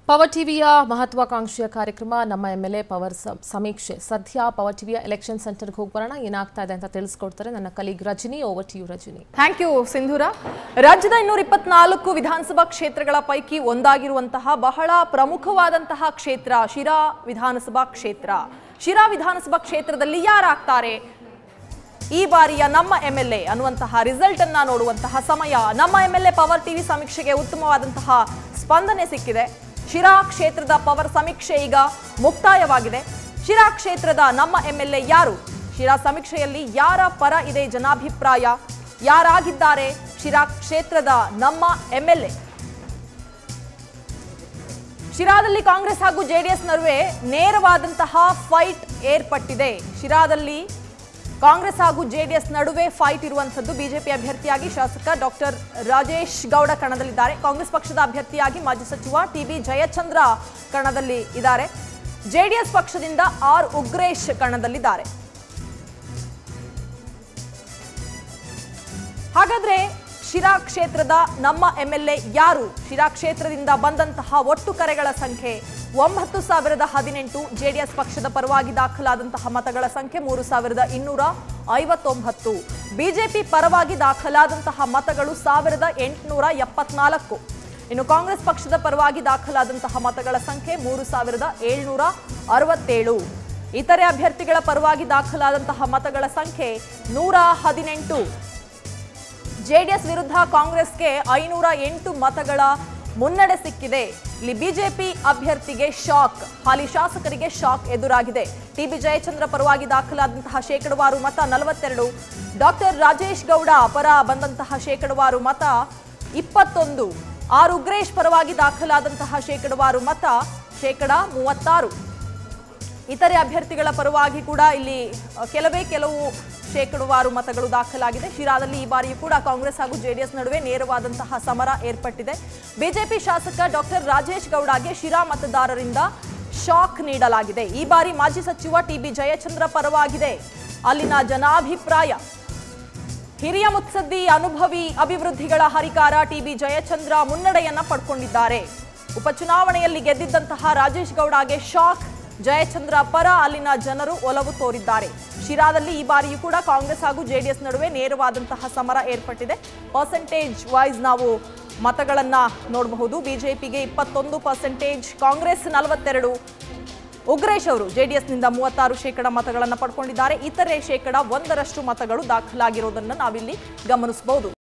power ಟಿವಿಯ ಮಹತ್ವಾಕಾಂಕ್ಷೆಯ ಕಾರ್ಯಕ್ರಮ ನಮ್ಮ ಎಮ್ ಎಲ್ ಎ ಪವರ್ ಸ- ಸಮೀಕ್ಷೆ ಸದ್ಯ ಪವರ್ ಟಿವಿಯ ಎಲೆಕ್ಷನ್ ಸೆಂಟರ್ಗೆ ಹೋಗಿ ಬರೋಣ ಏನಾಗ್ತಾ ಇದೆ ಅಂತ ತಿಳಿಸ್ಕೊಡ್ತಾರೆ ನನ್ನ colleague Rajani over to you Rajani thank you Sindhura ರಾಜ್ಯದ ಇನ್ನೂರ ಇಪ್ಪತ್ನಾಲ್ಕು ವಿಧಾನಸಭಾ ಕ್ಷೇತ್ರಗಳ ಪೈಕಿ ಒಂದಾಗಿರುವಂತಹ ಬಹಳ ಪ್ರಮುಖವಾದಂತಹ ಕ್ಷೇತ್ರ ಶಿರಾ ವಿಧಾನಸಭಾ ಕ್ಷೇತ್ರ ಶಿರಾ ವಿಧಾನಸಭಾ ಕ್ಷೇತ್ರದಲ್ಲಿ ಯಾರಾಗ್ತಾರೆ ಈ ಬಾರಿಯ ನಮ್ಮ ಎಂ ಎಲ್ ಎ ಅನ್ನುವಂತಹ ರಿಸಲ್ಟ್ ಅನ್ನ ನೋಡುವಂತಹ ಸಮಯ ನಮ್ಮ M L A power TV ಸಮೀಕ್ಷೆಗೆ ಉತ್ತಮವಾದಂತಹ ಸ್ಪಂದನೆ ಸಿಕ್ಕಿದೆ ಶಿರಾ ಕ್ಷೇತ್ರದ ಪವರ್ ಸಮೀಕ್ಷೆ ಈಗ ಮುಕ್ತಾಯವಾಗಿದೆ ಶಿರಾ ಕ್ಷೇತ್ರದ ನಮ್ಮ ಎಂ ಎಲ್ ಎ ಯಾರು ಶಿರಾ ಸಮೀಕ್ಷೆಯಲ್ಲಿ ಯಾರ ಪರ ಇದೆ ಜನಾಭಿಪ್ರಾಯ ಯಾರಾಗಿದ್ದಾರೆ ಶಿರಾ ಕ್ಷೇತ್ರದ ನಮ್ಮ ಎಂ ಎಲ್ ಎ ಶಿರಾದಲ್ಲಿ ಕಾಂಗ್ರೆಸ್ ಹಾಗೂ ಜೆಡಿಎಸ್ ನಡುವೆ ನೇರವಾದಂತಹ ಫೈಟ್ ಏರ್ಪಟ್ಟಿದೆ ಶಿರಾದಲ್ಲಿ ಕಾಂಗ್ರೆಸ್ ಹಾಗೂ ಜೆಡಿಎಸ್ ನಡುವೆ ಫೈಟ್ ಇರುವಂತದ್ದು ಬಿಜೆಪಿ ಅಭ್ಯರ್ಥಿಯಾಗಿ ಶಾಸಕ ಡಾಕ್ಟರ್ ರಾಜೇಶ್ ಗೌಡ ಕಣದಲ್ಲಿದ್ದಾರೆ ಕಾಂಗ್ರೆಸ್ ಪಕ್ಷದ ಅಭ್ಯರ್ಥಿಯಾಗಿ ಮಾಜಿ ಸಚಿವ ಟಿಬಿ ಜಯಚಂದ್ರ ಕಣದಲ್ಲಿ ಇದ್ದಾರೆ ಜೆಡಿಎಸ್ ಪಕ್ಷದಿಂದ ಆರ್ ಉಗ್ರೇಶ್ ಕಣದಲ್ಲಿದ್ದಾರೆ ಹಾಗಾದ್ರೆ ಶಿರಾ ಕ್ಷೇತ್ರದ ನಮ್ಮ ಎಂ ಎಲ್ ಎ ಯಾರು ಶಿರಾ ಕ್ಷೇತ್ರದಿಂದ ಬಂದಂತಹ ಒಟ್ಟು ಕರೆಗಳ ಸಂಖ್ಯೆ ಒಂಬತ್ತು ಸಾವಿರದ ಹದಿನೆಂಟು ಜೆಡಿಎಸ್ ಪಕ್ಷದ ಪರವಾಗಿ ದಾಖಲಾದಂತಹ ಮತಗಳ ಸಂಖ್ಯೆ ಮೂರು ಸಾವಿರದ ಇನ್ನೂರ ಐವತ್ತೊಂಬತ್ತು ಬಿಜೆಪಿ ಪರವಾಗಿ ದಾಖಲಾದಂತಹ ಮತಗಳು ಸಾವಿರದ ಎಂಟುನೂರ ಎಪ್ಪತ್ನಾಲ್ಕು ಇನ್ನು ಕಾಂಗ್ರೆಸ್ ಪಕ್ಷದ ಪರವಾಗಿ ದಾಖಲಾದಂತಹ ಮತಗಳ ಸಂಖ್ಯೆ ಮೂರು ಸಾವಿರದ ಏಳ್ನೂರ ಅರವತ್ತೇಳು ಇತರೆ ಅಭ್ಯರ್ಥಿಗಳ ಪರವಾಗಿ ದಾಖಲಾದಂತಹ ಮತಗಳ ಸಂಖ್ಯೆ ನೂರ ಹದಿನೆಂಟು ಜೆಡಿಎಸ್ ವಿರುದ್ಧ ಕಾಂಗ್ರೆಸ್ಗೆ ಐನೂರ ಎಂಟು ಮತಗಳ ಮುನ್ನಡೆ ಸಿಕ್ಕಿದೆ ಇಲ್ಲಿ ಬಿಜೆಪಿ ಅಭ್ಯರ್ಥಿಗೆ ಶಾಕ್ ಹಾಲಿ ಶಾಸಕರಿಗೆ ಶಾಕ್ ಎದುರಾಗಿದೆ ಟಿಬಿ ಜಯಚಂದ್ರ ಪರವಾಗಿ ದಾಖಲಾದಂತಹ ಶೇಕಡವಾರು ಮತ ನಲವತ್ತೆರಡು ಡಾಕ್ಟರ್ ರಾಜೇಶ್ ಗೌಡ ಪರ ಬಂದಂತಹ ಶೇಕಡವಾರು ಮತ ಇಪ್ಪತ್ತೊಂದು ಆರ್ ಉಗ್ರೇಶ್ ಪರವಾಗಿ ದಾಖಲಾದಂತಹ ಶೇಕಡವಾರು ಮತ ಶೇಕಡ ಮೂವತ್ತಾರು ಇತರೆ ಅಭ್ಯರ್ಥಿಗಳ ಪರವಾಗಿ ಕೂಡ ಇಲ್ಲಿ ಅ, ಕೆಲವೇ ಕೆಲವು ಶೇಕಡವಾರು ಮತಗಳು ದಾಖಲಾಗಿದೆ ಶಿರಾದಲ್ಲಿ ಈ ಬಾರಿಯೂ ಕೂಡ ಕಾಂಗ್ರೆಸ್ ಹಾಗೂ ಜೆಡಿಎಸ್ ನಡುವೆ ನೇರವಾದಂತಹ ಸಮರ ಏರ್ಪಟ್ಟಿದೆ ಬಿಜೆಪಿ ಶಾಸಕ ಡಾಕ್ಟರ್ ರಾಜೇಶ್ ಗೌಡಗೆ ಶಿರಾ ಮತದಾರರಿಂದ ಶಾಕ್ ನೀಡಲಾಗಿದೆ ಈ ಬಾರಿ ಮಾಜಿ ಸಚಿವ ಟಿಬಿ ಜಯಚಂದ್ರ ಪರವಾಗಿದೆ ಅಲ್ಲಿನ ಜನಾಭಿಪ್ರಾಯ ಹಿರಿಯ ಮುತ್ಸದ್ದಿ ಅನುಭವಿ ಅಭಿವೃದ್ಧಿಗಳ ಹರಿಕಾರ ಟಿಬಿ ಜಯಚಂದ್ರ ಮುನ್ನಡೆಯನ್ನ ಪಡ್ಕೊಂಡಿದ್ದಾರೆ ಉಪಚುನಾವಣೆಯಲ್ಲಿ ಗೆದ್ದಿದ್ದಂತಹ ರಾಜೇಶ್ ಗೌಡಗೆ ಶಾಕ್ ಜಯಚಂದ್ರ ಪರ ಅಲ್ಲಿನ ಜನರು ಒಲವು ತೋರಿದ್ದಾರೆ ಶಿರಾದಲ್ಲಿ ಈ ಬಾರಿಯೂ ಕೂಡ ಕಾಂಗ್ರೆಸ್ ಹಾಗೂ ಜೆಡಿಎಸ್ ನಡುವೆ ನೇರವಾದಂತಹ ಸಮರ ಏರ್ಪಟ್ಟಿದೆ ಪರ್ಸೆಂಟೇಜ್ ವೈಸ್ ನಾವು ಮತಗಳನ್ನ ನೋಡಬಹುದು ಬಿಜೆಪಿಗೆ ಇಪ್ಪತ್ತೊಂದು ಪರ್ಸೆಂಟೇಜ್ ಕಾಂಗ್ರೆಸ್ ನಲವತ್ತೆರಡು ಉಗ್ರೇಶ್ ಅವರು ಜೆಡಿಎಸ್ನಿಂದ ಮೂವತ್ತಾರು ಶೇಕಡ ಮತಗಳನ್ನು ಪಡ್ಕೊಂಡಿದ್ದಾರೆ ಇತರೆ ಶೇಕಡ ಒಂದರಷ್ಟು ಮತಗಳು ದಾಖಲಾಗಿರೋದನ್ನು ನಾವಿಲ್ಲಿ ಗಮನಿಸಬಹುದು